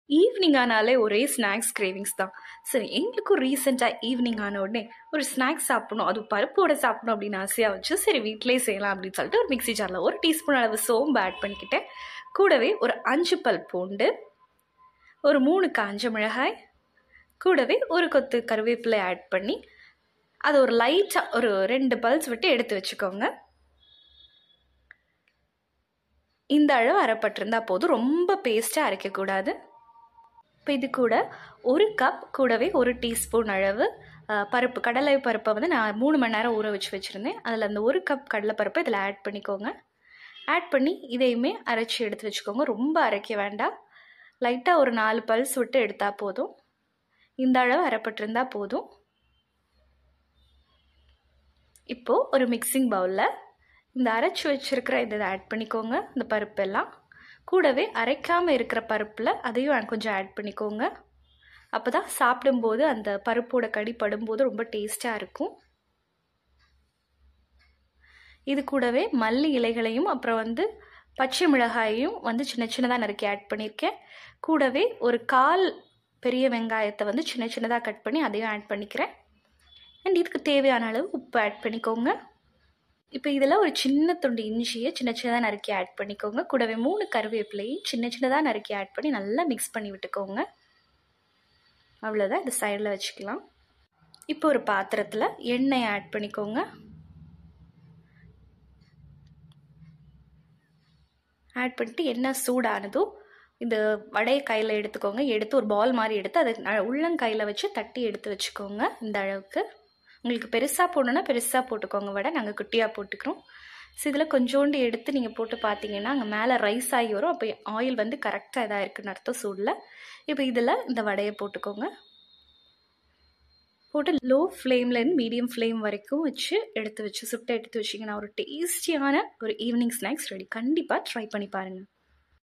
evening ஆனாலே ஒரே snacks cravings தான் சரி எங்களுக்கும் ரீசெண்டாக ஈவினிங் ஆன உடனே ஒரு ஸ்நாக்ஸ் சாப்பிடணும் அது பருப்போட சாப்பிடணும் அப்படின்னு ஆசையாக வச்சு சரி வீட்டிலே செய்யலாம் அப்படின்னு சொல்லிட்டு ஒரு மிக்ஸி ஜாரில் ஒரு டீஸ்பூன் அளவு சோம்பு ஆட் பண்ணிக்கிட்டேன் கூடவே ஒரு அஞ்சு பல் பூண்டு ஒரு மூணு காஞ்ச மிளகாய் கூடவே ஒரு கொத்து கருவேப்பிலை ஆட் பண்ணி அது ஒரு லைட்டாக ஒரு ரெண்டு பல்ஸ் விட்டு எடுத்து வச்சுக்கோங்க இந்த அளவு அரைப்பட்டிருந்தா போதும் ரொம்ப பேஸ்ட்டாக அரைக்கக்கூடாது இப்போ இது கூட ஒரு கப் கூடவே ஒரு டீஸ்பூன் அளவு அஹ், பருப்பு கடலை பருப்பை வந்து நான் மூணு மணி நேரம் ஊற வச்சு வச்சுருந்தேன் அதில் அந்த ஒரு கப் கடலை பருப்பை இதில் ஆட் பண்ணிக்கோங்க ஆட் பண்ணி இதையுமே அரைச்சி எடுத்து வச்சுக்கோங்க ரொம்ப அரைக்க வேண்டாம் லைட்டாக ஒரு நாலு பல்ஸ் விட்டு எடுத்தால் போதும் இந்த அளவு அரைப்பட்டிருந்தா போதும் இப்போது ஒரு மிக்சிங் பவுலில் இந்த அரைச்சி வச்சுருக்கிற இதை ஆட் பண்ணிக்கோங்க இந்த பருப்பெல்லாம் கூடவே அரைக்காமல் இருக்கிற பருப்பில் அதையும் கொஞ்சம் ஆட் பண்ணிக்கோங்க அப்போ தான் சாப்பிடும்போது அந்த பருப்போட கடி படும்போது ரொம்ப டேஸ்ட்டாக இருக்கும் இது கூடவே மல்லி இலைகளையும் அப்புறம் வந்து பச்சை மிளகாயையும் வந்து சின்ன சின்னதாக நறுக்கி ஆட் பண்ணியிருக்கேன் கூடவே ஒரு கால் பெரிய வெங்காயத்தை வந்து சின்ன சின்னதாக கட் பண்ணி அதையும் ஆட் பண்ணிக்கிறேன் அண்ட் இதுக்கு தேவையான அளவு உப்பு ஆட் பண்ணிக்கோங்க இப்போ இதில் ஒரு சின்ன துண்டு இஞ்சியை சின்ன சின்னதாக நறுக்கி ஆட் பண்ணிக்கோங்க கூடவே மூணு கருவேப்பிலையும் சின்ன சின்னதாக நறுக்கி ஆட் பண்ணி நல்லா மிக்ஸ் பண்ணி விட்டுக்கோங்க அவ்வளோதான் இது சைடில் வச்சுக்கலாம் இப்போ ஒரு பாத்திரத்தில் எண்ணெய் ஆட் பண்ணிக்கோங்க ஆட் பண்ணிட்டு எண்ணெய் சூடானதும் இந்த வடையை கையில் எடுத்துக்கோங்க எடுத்து ஒரு பால் மாதிரி எடுத்து அதை உள்ளங்கையில் வச்சு தட்டி எடுத்து வச்சுக்கோங்க இந்த அளவுக்கு உங்களுக்கு பெருசாக போடணுன்னா பெருசாக போட்டுக்கோங்க வடை நாங்கள் குட்டியாக போட்டுக்கிறோம் ஸோ இதில் கொஞ்சோண்டு எடுத்து நீங்கள் போட்டு பார்த்தீங்கன்னா அங்கே மேலே ரைஸ் ஆகி வரும் அப்போ ஆயில் வந்து கரெக்டாக இதாக இருக்குன்னு அர்த்தம் சூடில் இப்போ இதில் இந்த வடையை போட்டுக்கோங்க போட்டு லோ ஃப்ளேம்லேருந்து மீடியம் ஃப்ளேம் வரைக்கும் வச்சு எடுத்து வச்சு சுட்டை எடுத்து வச்சிங்கன்னா ஒரு டேஸ்டியான ஒரு ஈவினிங் ஸ்நாக்ஸ் ரெடி கண்டிப்பாக ட்ரை பண்ணி பாருங்கள்